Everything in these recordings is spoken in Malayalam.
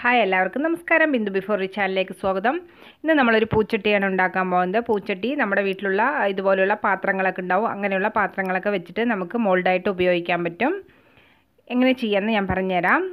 ഹായ് എല്ലാവർക്കും നമസ്കാരം ബിന്ദു ബിഫോർ ഈ ചാനലിലേക്ക് സ്വാഗതം ഇന്ന് നമ്മളൊരു പൂച്ചട്ടിയാണ് ഉണ്ടാക്കാൻ പോകുന്നത് പൂച്ചട്ടി നമ്മുടെ വീട്ടിലുള്ള ഇതുപോലുള്ള പാത്രങ്ങളൊക്കെ ഉണ്ടാവും അങ്ങനെയുള്ള പാത്രങ്ങളൊക്കെ വെച്ചിട്ട് നമുക്ക് മോൾഡായിട്ട് ഉപയോഗിക്കാൻ പറ്റും എങ്ങനെ ചെയ്യാമെന്ന് ഞാൻ പറഞ്ഞുതരാം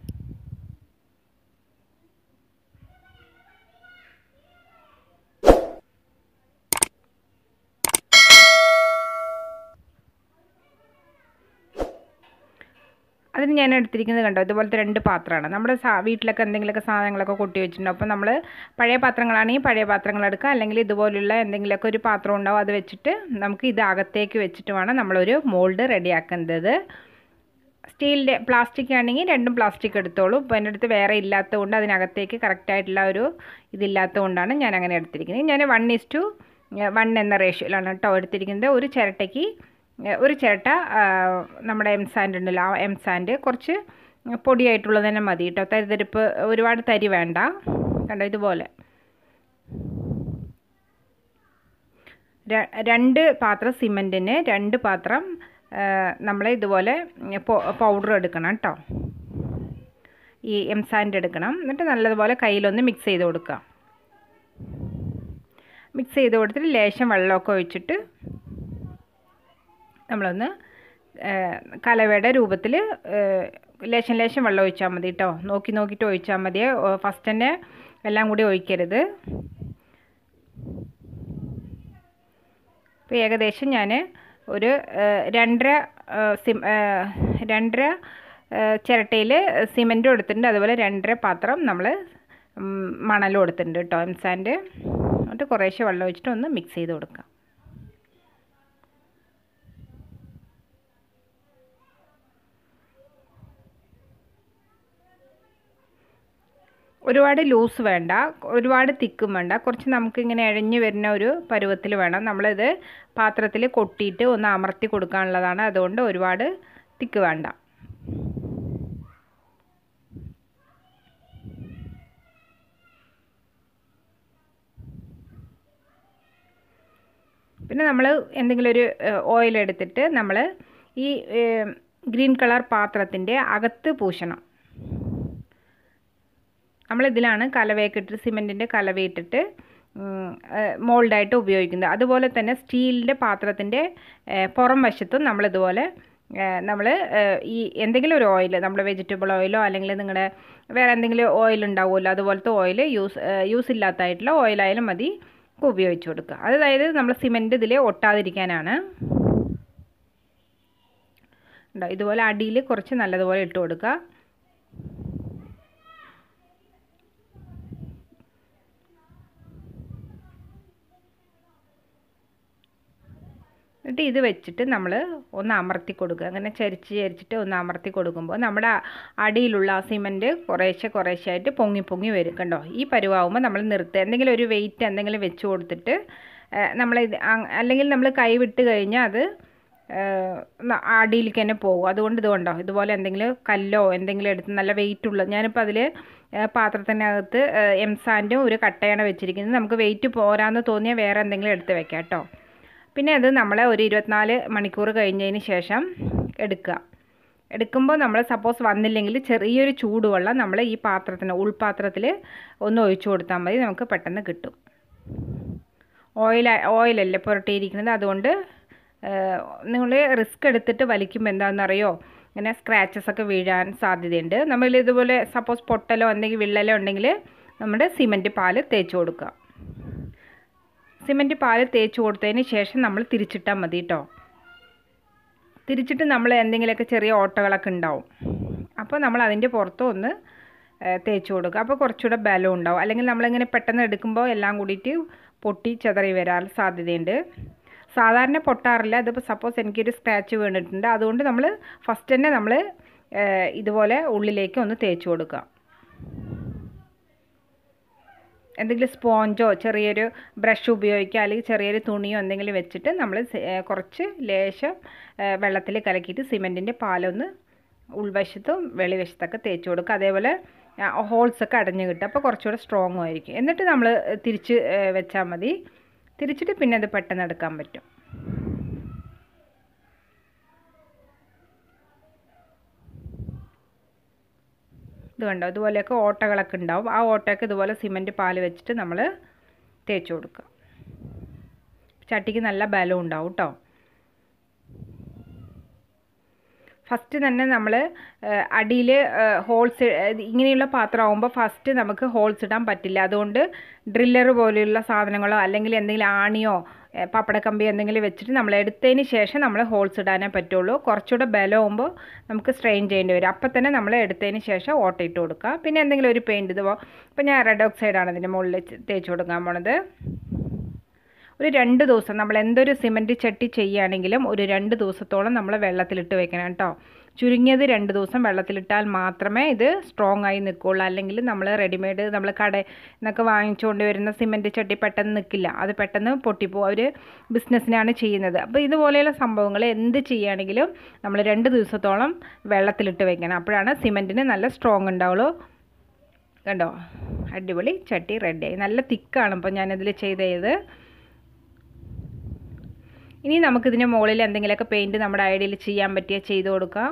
അതിന് ഞാൻ എടുത്തിരിക്കുന്നത് കണ്ടോ ഇതുപോലത്തെ രണ്ട് പാത്രമാണ് നമ്മുടെ സാ വീട്ടിലൊക്കെ എന്തെങ്കിലുമൊക്കെ സാധനങ്ങളൊക്കെ കൊട്ടി വെച്ചിട്ടുണ്ടാവും അപ്പോൾ നമ്മൾ പഴയ പാത്രങ്ങളാണെങ്കിൽ പഴയ പാത്രങ്ങൾ എടുക്കുക അല്ലെങ്കിൽ ഇതുപോലുള്ള എന്തെങ്കിലുമൊക്കെ ഒരു പാത്രം ഉണ്ടാവും അത് വെച്ചിട്ട് നമുക്ക് ഇത് അകത്തേക്ക് വെച്ചിട്ട് വേണം നമ്മളൊരു മോൾഡ് റെഡിയാക്കുന്നത് സ്റ്റീലിൻ്റെ പ്ലാസ്റ്റിക് ആണെങ്കിൽ രണ്ടും പ്ലാസ്റ്റിക് എടുത്തോളൂ ഇപ്പോൾ എൻ്റെ അടുത്ത് വേറെ ഇല്ലാത്തതുകൊണ്ട് അതിനകത്തേക്ക് കറക്റ്റായിട്ടുള്ള ഒരു ഇതില്ലാത്തതുകൊണ്ടാണ് ഞാൻ അങ്ങനെ എടുത്തിരിക്കുന്നത് ഞാൻ വൺ ഇസ് ടു വൺ എന്ന റേഷ്യോയിലാണ് കേട്ടോ എടുത്തിരിക്കുന്നത് ഒരു ചിരട്ടയ്ക്ക് ഒരു ചിരട്ട നമ്മുടെ എം സാൻഡ് ഉണ്ടല്ലോ ആ എം സാൻഡ് കുറച്ച് പൊടിയായിട്ടുള്ളത് തന്നെ മതി കേട്ടോ തരിതരിപ്പ് ഒരുപാട് തരി വേണ്ട കണ്ടോ ഇതുപോലെ രണ്ട് പാത്രം സിമൻറ്റിന് രണ്ട് പാത്രം നമ്മൾ ഇതുപോലെ പൗഡർ എടുക്കണം കേട്ടോ ഈ എം സാൻഡ് എടുക്കണം എന്നിട്ട് നല്ലതുപോലെ കയ്യിലൊന്ന് മിക്സ് ചെയ്ത് കൊടുക്കുക മിക്സ് ചെയ്ത് കൊടുത്തിട്ട് ലേശം വെള്ളമൊക്കെ ഒഴിച്ചിട്ട് നമ്മളൊന്ന് കലവയുടെ രൂപത്തിൽ ലേശം ലേശം വെള്ളം ഒഴിച്ചാൽ മതി കേട്ടോ നോക്കി നോക്കിയിട്ട് ഒഴിച്ചാൽ മതി ഫസ്റ്റ് തന്നെ എല്ലാം കൂടി ഒഴിക്കരുത് ഇപ്പോൾ ഏകദേശം ഞാൻ ഒരു രണ്ടര സിം രണ്ടര ചിരട്ടയിൽ സിമൻറ്റും എടുത്തിട്ടുണ്ട് അതുപോലെ രണ്ടര പാത്രം നമ്മൾ മണലും എടുത്തിട്ടുണ്ട് കേട്ടോ എംസാൻഡ് എന്നിട്ട് കുറേശ്ശെ വെള്ളം ഒഴിച്ചിട്ട് ഒന്ന് മിക്സ് ചെയ്ത് കൊടുക്കാം ഒരുപാട് ലൂസ് വേണ്ട ഒരുപാട് തിക്കും വേണ്ട കുറച്ച് നമുക്കിങ്ങനെ ഇഴഞ്ഞു വരുന്ന ഒരു പരുവത്തിൽ വേണം നമ്മളിത് പാത്രത്തിൽ കൊട്ടിയിട്ട് ഒന്ന് അമർത്തി കൊടുക്കാനുള്ളതാണ് അതുകൊണ്ട് ഒരുപാട് തിക്ക് വേണ്ട പിന്നെ നമ്മൾ എന്തെങ്കിലും ഒരു ഓയിൽ എടുത്തിട്ട് നമ്മൾ ഈ ഗ്രീൻ കളർ പാത്രത്തിൻ്റെ അകത്ത് പൂശണം നമ്മളിതിലാണ് കലവയൊക്കെ ഇട്ടിട്ട് സിമെൻറ്റിൻ്റെ കലവയിട്ടിട്ട് മോൾഡായിട്ട് ഉപയോഗിക്കുന്നത് അതുപോലെ തന്നെ സ്റ്റീലിൻ്റെ പാത്രത്തിൻ്റെ പുറം വശത്തും നമ്മളിതുപോലെ നമ്മൾ ഈ എന്തെങ്കിലും ഒരു ഓയിൽ നമ്മൾ വെജിറ്റബിൾ ഓയിലോ അല്ലെങ്കിൽ നിങ്ങളുടെ വേറെ എന്തെങ്കിലും ഓയിൽ ഉണ്ടാവുമല്ലോ അതുപോലത്തെ ഓയിൽ യൂസ് യൂസ് ഇല്ലാത്തതായിട്ടുള്ള ഓയിലായാലും മതി ഉപയോഗിച്ച് കൊടുക്കുക അതായത് നമ്മൾ സിമെൻറ്റ് ഇതിൽ ഒട്ടാതിരിക്കാനാണ് ഇതുപോലെ അടിയിൽ കുറച്ച് നല്ലതുപോലെ ഇട്ട് കൊടുക്കുക എന്നിട്ട് ഇത് വെച്ചിട്ട് നമ്മൾ ഒന്ന് അമർത്തി കൊടുക്കുക അങ്ങനെ ചരിച്ച് ചരിച്ചിട്ട് ഒന്ന് അമർത്തി കൊടുക്കുമ്പോൾ നമ്മുടെ അടിയിലുള്ള ആ സിമൻറ്റ് കുറേശ്ശെ കുറേശ്ശെ ആയിട്ട് പൊങ്ങി പൊങ്ങി വരും കണ്ടോ ഈ പരുവാകുമ്പോൾ നമ്മൾ നിർത്തുക എന്തെങ്കിലും ഒരു വെയിറ്റ് എന്തെങ്കിലും വെച്ച് കൊടുത്തിട്ട് നമ്മൾ ഇത് അല്ലെങ്കിൽ നമ്മൾ കൈ വിട്ട് കഴിഞ്ഞാൽ അത് അടിയിലേക്ക് തന്നെ പോകും അതുകൊണ്ട് ഇത് കൊണ്ടോ ഇതുപോലെ എന്തെങ്കിലും കല്ലോ എന്തെങ്കിലും എടുത്ത് നല്ല വെയിറ്റ് ഉള്ള ഞാനിപ്പോൾ അതിൽ പാത്രത്തിനകത്ത് എം സാൻഡും ഒരു കട്ടയാണ് വെച്ചിരിക്കുന്നത് നമുക്ക് വെയിറ്റ് പോരാന്ന് തോന്നിയാൽ വേറെ എന്തെങ്കിലും എടുത്ത് വെക്കാം കേട്ടോ പിന്നെ അത് നമ്മൾ ഒരു ഇരുപത്തിനാല് മണിക്കൂർ കഴിഞ്ഞതിന് ശേഷം എടുക്കുക എടുക്കുമ്പോൾ നമ്മൾ സപ്പോസ് വന്നില്ലെങ്കിൽ ചെറിയൊരു ചൂടുവെള്ളം നമ്മൾ ഈ പാത്രത്തിന് ഉൾപാത്രത്തിൽ ഒന്ന് ഒഴിച്ചു കൊടുത്താൽ മതി നമുക്ക് പെട്ടെന്ന് കിട്ടും ഓയിൽ ഓയിലല്ലേ പുരട്ടിയിരിക്കുന്നത് അതുകൊണ്ട് നിങ്ങൾ റിസ്ക് എടുത്തിട്ട് വലിക്കുമ്പോൾ എന്താണെന്നറിയോ ഇങ്ങനെ സ്ക്രാച്ചസ് ഒക്കെ വീഴാൻ സാധ്യതയുണ്ട് നമ്മൾ ഇതുപോലെ സപ്പോസ് പൊട്ടലോ എന്തെങ്കിലും വിള്ളലോ ഉണ്ടെങ്കിൽ നമ്മുടെ സിമൻറ്റ് പാല് തേച്ച് കൊടുക്കുക സിമൻറ്റ് പാല് തേച്ച് കൊടുത്തതിന് ശേഷം നമ്മൾ തിരിച്ചിട്ടാൽ മതി കേട്ടോ തിരിച്ചിട്ട് നമ്മൾ എന്തെങ്കിലുമൊക്കെ ചെറിയ ഓട്ടകളൊക്കെ ഉണ്ടാവും അപ്പോൾ നമ്മൾ അതിൻ്റെ പുറത്ത് ഒന്ന് തേച്ച് കൊടുക്കുക അപ്പോൾ കുറച്ചുകൂടെ ബലം ഉണ്ടാവും അല്ലെങ്കിൽ നമ്മളിങ്ങനെ പെട്ടെന്ന് എടുക്കുമ്പോൾ എല്ലാം കൂടിയിട്ട് പൊട്ടി ചെതറി വരാൻ സാധ്യതയുണ്ട് സാധാരണ പൊട്ടാറില്ല അതിപ്പോൾ സപ്പോസ് എനിക്കൊരു സ്ക്രാച്ച് വീണിട്ടുണ്ട് അതുകൊണ്ട് നമ്മൾ ഫസ്റ്റ് തന്നെ നമ്മൾ ഇതുപോലെ ഉള്ളിലേക്ക് ഒന്ന് തേച്ച് കൊടുക്കുക എന്തെങ്കിലും സ്പോഞ്ചോ ചെറിയൊരു ബ്രഷ് ഉപയോഗിക്കുക അല്ലെങ്കിൽ ചെറിയൊരു തുണിയോ എന്തെങ്കിലും വെച്ചിട്ട് നമ്മൾ കുറച്ച് ലേശം വെള്ളത്തിൽ കലക്കിയിട്ട് സിമെൻറ്റിൻ്റെ പാലൊന്ന് ഉൾവശത്തും വെളിവശത്തൊക്കെ തേച്ച് കൊടുക്കുക അതേപോലെ ഹോൾസൊക്കെ അടഞ്ഞു കിട്ടും അപ്പോൾ കുറച്ചുകൂടെ സ്ട്രോങ്ങും ആയിരിക്കും എന്നിട്ട് നമ്മൾ തിരിച്ച് വെച്ചാൽ മതി തിരിച്ചിട്ട് പിന്നെ അത് പെട്ടെന്ന് എടുക്കാൻ പറ്റും ഇത് കണ്ടോ ഇതുപോലെയൊക്കെ ഓട്ടകളൊക്കെ ഉണ്ടാവും ആ ഓട്ടയൊക്കെ ഇതുപോലെ സിമൻറ്റ് പാല് വെച്ചിട്ട് നമ്മൾ തേച്ച് കൊടുക്കുക ചട്ടിക്ക് നല്ല ബലം ഉണ്ടാവും കേട്ടോ ഫസ്റ്റ് തന്നെ നമ്മൾ അടിയിൽ ഹോൾസ് ഇങ്ങനെയുള്ള പാത്രമാകുമ്പോൾ ഫസ്റ്റ് നമുക്ക് ഹോൾസ് ഇടാൻ പറ്റില്ല അതുകൊണ്ട് ഡ്രില്ലർ പോലെയുള്ള സാധനങ്ങളോ അല്ലെങ്കിൽ എന്തെങ്കിലും ആണിയോ ഏ, പപ്പടക്കമ്പിയോ എന്തെങ്കിലും വെച്ചിട്ട് നമ്മൾ എടുത്തതിന് ശേഷം നമ്മൾ ഹോൾസ് ഇടാനേ പറ്റുള്ളൂ കുറച്ചുകൂടെ ബലമാകുമ്പോൾ നമുക്ക് സ്ട്രെയിൻ ചെയ്യേണ്ടി വരും അപ്പം തന്നെ നമ്മൾ എടുത്തതിന് ശേഷം ഓട്ട ഇട്ട് കൊടുക്കുക പിന്നെ എന്തെങ്കിലും ഒരു പെയിൻറ്റ് ഇതുപോ ഇപ്പം ഞാൻ റെഡ് ഓക്സൈഡാണ് ഇതിൻ്റെ മുകളിൽ തേച്ച് കൊടുക്കാൻ പോണത് ഒരു രണ്ട് ദിവസം നമ്മൾ എന്തൊരു സിമൻറ്റ് ചട്ടി ചെയ്യുകയാണെങ്കിലും ഒരു രണ്ട് ദിവസത്തോളം നമ്മൾ വെള്ളത്തിലിട്ട് വെക്കണം കേട്ടോ ചുരുങ്ങിയത് രണ്ട് ദിവസം വെള്ളത്തിലിട്ടാൽ മാത്രമേ ഇത് സ്ട്രോങ് ആയി നിൽക്കുകയുള്ളൂ അല്ലെങ്കിൽ നമ്മൾ റെഡിമെയ്ഡ് നമ്മൾ കടയിൽ നിന്നൊക്കെ വാങ്ങിച്ചുകൊണ്ട് വരുന്ന സിമൻറ്റ് ചട്ടി പെട്ടെന്ന് നിൽക്കില്ല അത് പെട്ടെന്ന് പൊട്ടിപ്പോവും അവർ ബിസിനസ്സിനാണ് ചെയ്യുന്നത് അപ്പോൾ ഇതുപോലെയുള്ള സംഭവങ്ങൾ എന്ത് ചെയ്യുകയാണെങ്കിലും നമ്മൾ രണ്ട് ദിവസത്തോളം വെള്ളത്തിലിട്ട് വെക്കണം അപ്പോഴാണ് സിമൻറ്റിന് നല്ല സ്ട്രോങ് ഉണ്ടാവുള്ളൂ കണ്ടോ അടിപൊളി ചട്ടി റെഡിയായി നല്ല തിക്കാണ് ഇപ്പോൾ ഞാനിതിൽ ചെയ്തത് ഇനി നമുക്കിതിന് മുകളിൽ എന്തെങ്കിലുമൊക്കെ പെയിൻറ്റ് നമ്മുടെ ഐഡിയയിൽ ചെയ്യാൻ പറ്റിയ ചെയ്ത് കൊടുക്കാം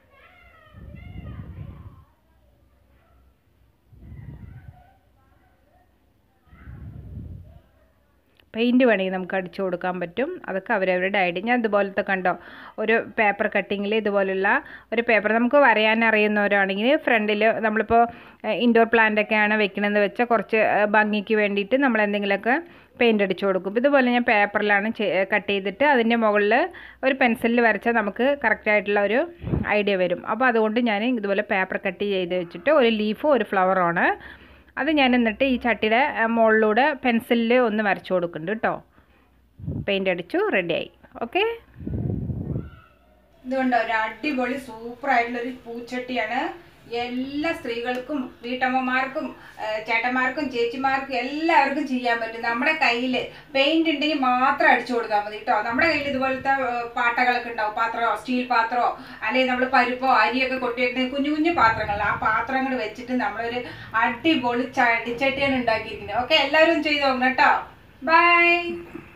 പെയിൻറ്റ് വേണമെങ്കിൽ നമുക്ക് അടിച്ചു കൊടുക്കാൻ പറ്റും അതൊക്കെ അവരവരുടെ ഐഡിയ ഞാൻ ഇതുപോലത്തെ കണ്ടോ ഒരു പേപ്പർ കട്ടിങ്ങിൽ ഇതുപോലുള്ള ഒരു പേപ്പർ നമുക്ക് വരയാൻ അറിയുന്നവരാണെങ്കിൽ ഫ്രണ്ടിൽ നമ്മളിപ്പോൾ ഇൻഡോർ പ്ലാന്റൊക്കെയാണ് വെക്കണമെന്ന് വെച്ചാൽ കുറച്ച് ഏഹ്, ഭംഗിക്ക് വേണ്ടിയിട്ട് നമ്മൾ എന്തെങ്കിലുമൊക്കെ പെയിൻ്റ് അടിച്ചു കൊടുക്കും ഇതുപോലെ ഞാൻ പേപ്പറിലാണ് കട്ട് ചെയ്തിട്ട് അതിൻ്റെ മുകളിൽ ഒരു പെൻസിലിൽ വരച്ചാൽ നമുക്ക് കറക്റ്റായിട്ടുള്ള ഒരു ഐഡിയ വരും അപ്പോൾ അതുകൊണ്ട് ഞാൻ ഇതുപോലെ പേപ്പർ കട്ട് ചെയ്ത് വെച്ചിട്ട് ഒരു ലീഫും ഒരു ഫ്ലവറുമാണ് അത് ഞാൻ എന്നിട്ട് ഈ ചട്ടിയുടെ ആ, മുകളിലൂടെ പെൻസിലിൽ ഒന്ന് വരച്ചു കൊടുക്കുന്നുണ്ട് കേട്ടോ പെയിൻ്റ് അടിച്ചു റെഡിയായി ഓക്കെ ഇതുകൊണ്ട് ഒരു അടിപൊളി സൂപ്പർ ആയിട്ടുള്ള ഒരു പൂച്ചട്ടിയാണ് എല്ലാ സ്ത്രീകൾക്കും വീട്ടമ്മമാർക്കും ആ, ചേട്ടന്മാർക്കും ചേച്ചിമാർക്കും എല്ലാവർക്കും ചെയ്യാൻ പറ്റും നമ്മുടെ കയ്യിൽ പെയിന്റ് ഉണ്ടെങ്കിൽ മാത്രം അടിച്ചു കൊടുത്താൽ മതി കേട്ടോ നമ്മുടെ കയ്യിൽ ഇതുപോലത്തെ ആ, പാട്ടകളൊക്കെ ഉണ്ടാവും പാത്രമോ സ്റ്റീൽ പാത്രമോ അല്ലെങ്കിൽ നമ്മൾ പരിപ്പോ അരിയൊക്കെ കൊട്ടിയിട്ട് കുഞ്ഞു കുഞ്ഞു പാത്രങ്ങൾ ആ പാത്രങ്ങൾ വെച്ചിട്ട് നമ്മളൊരു അടിപൊളി ചട്ടിച്ചട്ടിയാണ് ഉണ്ടാക്കിയിരിക്കുന്നത് ഓക്കെ എല്ലാവരും ചെയ്ത് നോക്കണം കേട്ടോ ബൈ